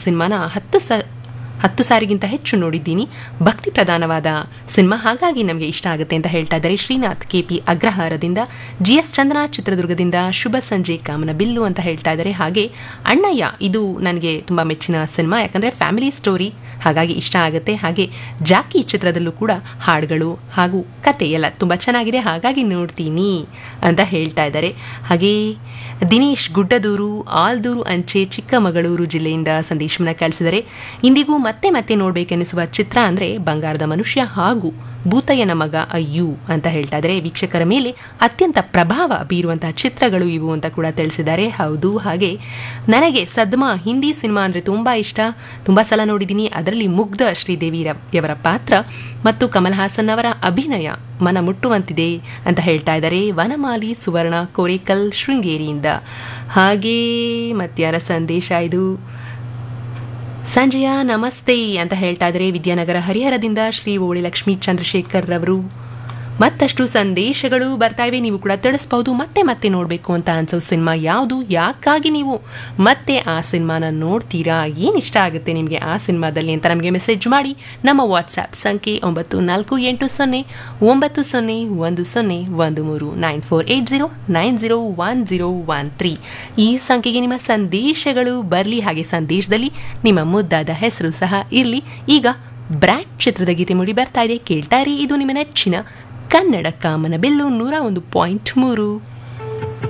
ಸಿನಿಮಾನ ಹತ್ತು ಸ ಹತ್ತು ಸಾರಿಗಿಂತ ಹೆಚ್ಚು ನೋಡಿದ್ದೀನಿ ಭಕ್ತಿ ಪ್ರಧಾನವಾದ ಸಿನಿಮಾ ಹಾಗಾಗಿ ನಮಗೆ ಇಷ್ಟ ಆಗುತ್ತೆ ಅಂತ ಹೇಳ್ತಾ ಇದ್ದಾರೆ ಶ್ರೀನಾಥ್ ಕೆ ಪಿ ಅಗ್ರಹಾರದಿಂದ ಜಿ ಎಸ್ ಚಂದ್ರನಾ ಚಿತ್ರದುರ್ಗದಿಂದ ಶುಭ ಸಂಜೆ ಕಾಮನ ಬಿಲ್ಲು ಅಂತ ಹೇಳ್ತಾ ಇದ್ದಾರೆ ಹಾಗೆ ಅಣ್ಣಯ್ಯ ಇದು ನನಗೆ ತುಂಬ ಮೆಚ್ಚಿನ ಸಿನಿಮಾ ಯಾಕಂದರೆ ಫ್ಯಾಮಿಲಿ ಸ್ಟೋರಿ ಹಾಗಾಗಿ ಇಷ್ಟ ಆಗುತ್ತೆ ಹಾಗೆ ಜಾಕಿ ಚಿತ್ರದಲ್ಲೂ ಕೂಡ ಹಾಡುಗಳು ಹಾಗೂ ಕತೆ ಎಲ್ಲ ತುಂಬ ಚೆನ್ನಾಗಿದೆ ಹಾಗಾಗಿ ನೋಡ್ತೀನಿ ಅಂತ ಹೇಳ್ತಾ ಇದ್ದಾರೆ ಹಾಗೆ ದಿನೇಶ್ ಗುಡ್ಡದೂರು ಆಲ್ದೂರು ಅಂಚೆ ಚಿಕ್ಕಮಗಳೂರು ಜಿಲ್ಲೆಯಿಂದ ಸಂದೇಶವನ್ನು ಕಳಿಸಿದರೆ ಇಂದಿಗೂ ಮತ್ತೆ ಮತ್ತೆ ನೋಡಬೇಕೆನಿಸುವ ಚಿತ್ರ ಅಂದರೆ ಬಂಗಾರದ ಮನುಷ್ಯ ಹಾಗೂ ಭೂತಯ್ಯನ ಮಗ ಅಯ್ಯು ಅಂತ ಹೇಳ್ತಾ ಇದ್ದಾರೆ ವೀಕ್ಷಕರ ಮೇಲೆ ಅತ್ಯಂತ ಪ್ರಭಾವ ಬೀರುವಂತಹ ಚಿತ್ರಗಳು ಇವು ಅಂತ ಕೂಡ ತಿಳಿಸಿದ್ದಾರೆ ಹೌದು ಹಾಗೆ ನನಗೆ ಸದ್ಮಾ ಹಿಂದಿ ಸಿನಿಮಾ ಅಂದರೆ ತುಂಬ ಇಷ್ಟ ತುಂಬ ಸಲ ನೋಡಿದ್ದೀನಿ ಅದರಲ್ಲಿ ಮುಗ್ಧ ಶ್ರೀದೇವಿಯವರ ಪಾತ್ರ ಮತ್ತು ಕಮಲ್ ಹಾಸನ್ ಅವರ ಅಭಿನಯ ಮನ ಮುಟ್ಟುವಂತಿದೆ ಅಂತ ಹೇಳ್ತಾ ಇದ್ದಾರೆ ವನಮಾಲಿ ಸುವರ್ಣ ಕೋರೇಕಲ್ ಶೃಂಗೇರಿಯಿಂದ ಹಾಗೇ ಮತ್ಯಾರ ಸಂದೇಶ ಇದು ಸಂಜಯ ನಮಸ್ತೆ ಅಂತ ಹೇಳ್ತಾ ಇದ್ದಾರೆ ವಿದ್ಯಾನಗರ ಹರಿಹರದಿಂದ ಶ್ರೀ ಓಳಿ ಲಕ್ಷ್ಮೀ ಚಂದ್ರಶೇಖರ್ ರವರು ಮತ್ತಷ್ಟು ಸಂದೇಶಗಳು ಬರ್ತಾ ಇವೆ ನೀವು ಕೂಡ ತಿಳಿಸ್ಬಹುದು ಮತ್ತೆ ಮತ್ತೆ ನೋಡಬೇಕು ಅಂತ ಅನ್ಸೋ ಸಿನಿಮಾ ಯಾವುದು ಯಾಕಾಗಿ ನೀವು ಮತ್ತೆ ಆ ಸಿನಿಮಾನ ನೋಡ್ತೀರಾ ಏನು ಇಷ್ಟ ಆಗುತ್ತೆ ನಿಮಗೆ ಆ ಸಿನಿಮಾದಲ್ಲಿ ಅಂತ ನಮಗೆ ಮೆಸೇಜ್ ಮಾಡಿ ನಮ್ಮ ವಾಟ್ಸ್ಆ್ಯಪ್ ಸಂಖ್ಯೆ ಒಂಬತ್ತು ನಾಲ್ಕು ಎಂಟು ಸೊನ್ನೆ ಒಂಬತ್ತು ಸೊನ್ನೆ ಒಂದು ಸೊನ್ನೆ ಒಂದು ಮೂರು nine four eight zero nine zero one zero one three ಈ ಸಂಖ್ಯೆಗೆ ನಿಮ್ಮ ಸಂದೇಶಗಳು ಬರಲಿ ಹಾಗೆ ಸಂದೇಶದಲ್ಲಿ ನಿಮ್ಮ ಮುದ್ದಾದ ಹೆಸರು ಸಹ ಇರಲಿ ಈಗ ಬ್ರ್ಯಾಟ್ ಚಿತ್ರದ ಗೀತೆ ಮೂಡಿ ಬರ್ತಾ ಇದೆ ಕೇಳ್ತಾ ಇರಿ ಇದು ನಿಮ್ಮ ನೆಚ್ಚಿನ ಕನ್ನಡ ಕಾಮನ ಬೆಲ್ಲು ನೂರ ಒಂದು ಪಾಯಿಂಟ್ ಮೂರು